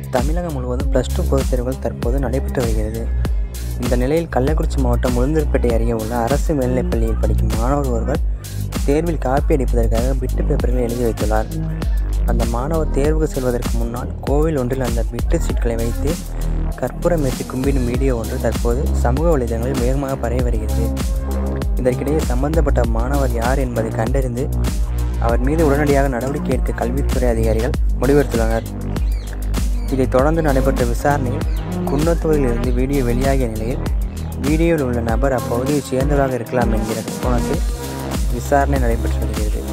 தமிழகம் முழுவதும் plus two பொதுத் தேர்வுகள் தற்போது நடைபெற்று வருகிறது இந்த நிலையில் கள்ளக்குறிச்சி மாவட்டம் உளுந்தூர்பேட்டை அருகே உள்ள அரசு மேல்நிலைப் பள்ளியில் படிக்கும் மாணவர் ஒருவர் தேர்வில் காப்பி அடிப்பதற்காக பிட்டு பேப்பர்களை எழுதி வைத்துள்ளார் அந்த மாணவர் தேர்வுக்கு செல்வதற்கு முன்னால் கோவில் ஒன்றில் அந்த பிட்டு சீட்களை வைத்து கற்பூரம் ஏற்றி கும்பிடும் வீடியோ ஒன்று தற்போது சமூக வலைதளங்களில் வேகமாக பரவி வருகிறது இதற்கிடையே சம்பந்தப்பட்ட மாணவர் யார் என்பதை கண்டறிந்து அவர் மீது உடனடியாக நடவடிக்கை எடுக்க கல்வித்துறை அதிகாரிகள் முடிவெடுத்துள்ளனர் இதைத் தொடர்ந்து நடைபெற்ற விசாரணையில் குன்னத்தூரில் இருந்து வீடியோ வெளியாகிய நிலையில் வீடியோவில் உள்ள நபர் அப்பகுதியைச் சேர்ந்தவராக இருக்கலாம் என்கிற கோணத்தில் விசாரணை நடைபெற்று வருகிறது